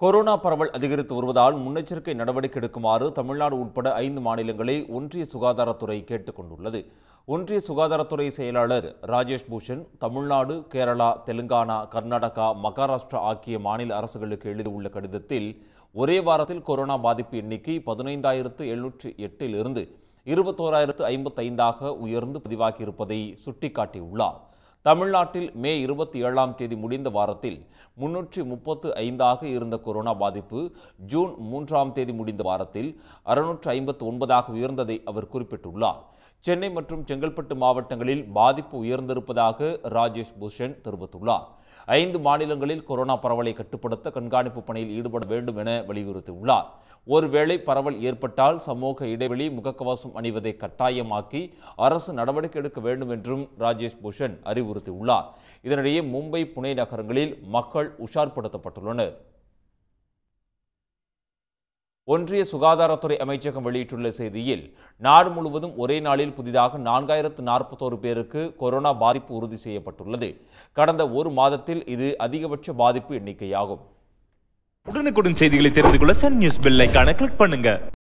corona பரவல் அதிகரித்து வருவதால் முன்னெச்சரிக்கை நடவடிக்கை எடுக்குமாறு தமிழ்நாடு உட்பட ஐந்து மாநிலங்களை ஒன்றிய சுகாதாரத்துறை கேட்டுக் கொண்டுள்ளது ஒன்றிய சுகாதாரத்துறை செயலாளர் ராஜேஷ் பூஷன் தமிழ்நாடு கேரளா தெலுங்கானா கர்நாடகா மகாராஷ்டிரா ஆகிய மாநில அரசுகளுக்கு எழுதியுள்ள கடிதத்தில் ஒரே வாரத்தில் கொரோனா பாதிப்பு எண்ணிக்கை பதினைந்தாயிரத்து எழுநூற்றி எட்டில் இருந்து இருபத்தோராயிரத்து ஐம்பத்தைந்தாக உயர்ந்து பதிவாகியிருப்பதை சுட்டிக்காட்டியுள்ளார் தமிழ்நாட்டில் மே இருபத்தி ஏழாம் தேதி முடிந்த வாரத்தில் முன்னூற்றி முப்பத்து ஐந்தாக இருந்த கொரோனா பாதிப்பு ஜூன் மூன்றாம் தேதி முடிந்த வாரத்தில் அறுநூற்று ஐம்பத்து ஒன்பதாக உயர்ந்ததை அவர் குறிப்பிட்டுள்ளார் சென்னை மற்றும் செங்கல்பட்டு மாவட்டங்களில் பாதிப்பு உயர்ந்திருப்பதாக ராஜேஷ் பூஷன் தெரிவித்துள்ளார் ஐந்து மாநிலங்களில் கொரோனா பரவலை கட்டுப்படுத்த கண்காணிப்பு பணியில் ஈடுபட வேண்டும் என வலியுறுத்தியுள்ளார் ஒருவேளை பரவல் ஏற்பட்டால் சமூக இடைவெளி முகக்கவசம் அணிவதை கட்டாயமாக்கி அரசு நடவடிக்கை எடுக்க வேண்டும் என்றும் ராஜேஷ் பூஷன் அறிவுறுத்தியுள்ளார் இதனிடையே மும்பை புனே நகரங்களில் மக்கள் உஷார்படுத்தப்பட்டுள்ளனர் ஒன்றிய சுகாதாரத்துறை அமைச்சகம் வெளியிட்டுள்ள செய்தியில் நாடு முழுவதும் ஒரே நாளில் புதிதாக நான்காயிரத்து நாற்பத்தோரு பேருக்கு கொரோனா பாதிப்பு உறுதி செய்யப்பட்டுள்ளது கடந்த ஒரு மாதத்தில் இது அதிகபட்ச பாதிப்பு எண்ணிக்கையாகும் உடனுக்குடன் செய்திகளை தெரிந்து கொள்ள சன் நியூஸ் பெல் ஐகானை கிளிக் பண்ணுங்க